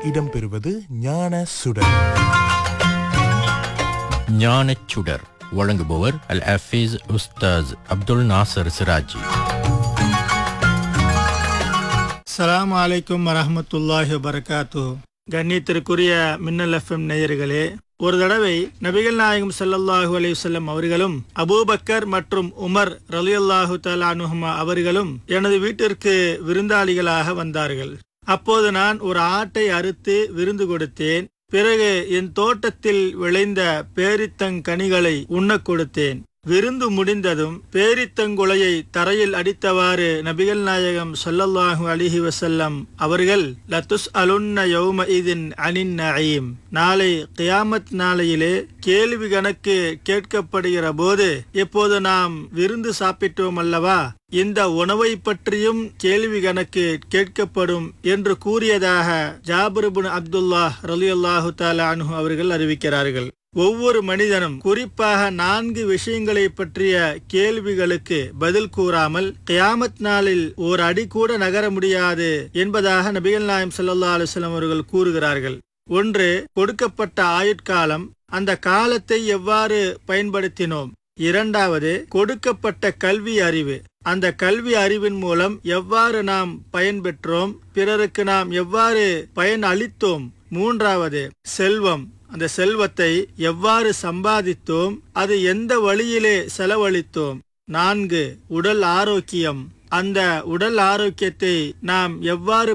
இடம்பெறுவது ஞான சுடர் ஞானச் சுடர் வழங்குபவர் அல் ஹஃபீஸ் உஸ்தாஸ் அப்துல் நாசர் சிராஜி அஸ்ஸலாமு அலைக்கும் வரஹ்மத்துல்லாஹி வபரகாத்து கண்ணியத்திற்குரிய மின்னல் எஃப்எம் நேயர்களே ஒரு தடவை நபிகள் நாயகம் ஸல்லல்லாஹு அலைஹி வஸல்லம் அவர்களும் அபூபக்கர் மற்றும் உமர் ரலியல்லாஹு தஆலா அன்ஹுமா அவர்களும் எனது வீட்டிற்கு விருந்தாளிகளாக வந்தார்கள் அப்போது நான் ஒரு ஆட்டை அறுத்து விருந்து கொடுத்தேன் பிறகு என் தோட்டத்தில் விளைந்த பேரித்தங்கனிகளை உண்ணக் கொடுத்தேன் விருந்து முடிந்ததும் பேரித்தங்குலையை தரையில் அடித்தவாறு நபிகள் நாயகம் ஸல்லல்லாஹு அலிஹி வசல்லம் அவர்கள் லத்துஸ் அலுன்ன யௌம இதின் அனின் நயீம் நாளை கியாமத் நாளையிலே கேள்வி கணக்கு கேட்கப்படுகிற போது இப்போது நாம் விருந்து சாப்பிட்டோம் அல்லவா இந்த உணவை பற்றியும் கேள்வி கணக்கு கேட்கப்படும் என்று கூறியதாக ஜாபிர்பின் அப்துல்லா ரலியல்லாஹு தாலா அன்ஹு அவர்கள் அறிவிக்கிறார்கள் ஒவ்வொரு மனிதனும் குறிப்பாக நான்கு விஷயங்களை பற்றிய கேள்விகளுக்கு பதில் கூறாமல் கியாமத் நாளில் ஓர் அடி கூட நகர முடியாது என்பதாக நபிகள் நாயம் ஸல்லல்லாஹு அலைஹி வஸல்லம் அவர்கள் கூறுகிறார்கள் ஒன்று கொடுக்கப்பட்ட ஆயுட்காலம் அந்த காலத்தை எவ்வாறு பயன்படுத்தினோம் இரண்டாவது கொடுக்கப்பட்ட கல்வி அறிவு அந்த கல்வி அறிவின் மூலம் எவ்வாறு நாம் பயன்பெற்றோம் பிறருக்கு நாம் எவ்வாறு பயன் அளித்தோம் மூன்றாவது செல்வம் அந்த செல்வத்தை எவ்வாறு சம்பாதித்தோம் அது எந்த வழியிலே செலவழித்தோம் நான்கு உடல் ஆரோக்கியம் அந்த உடல் ஆரோக்கியத்தை நாம் எவ்வாறு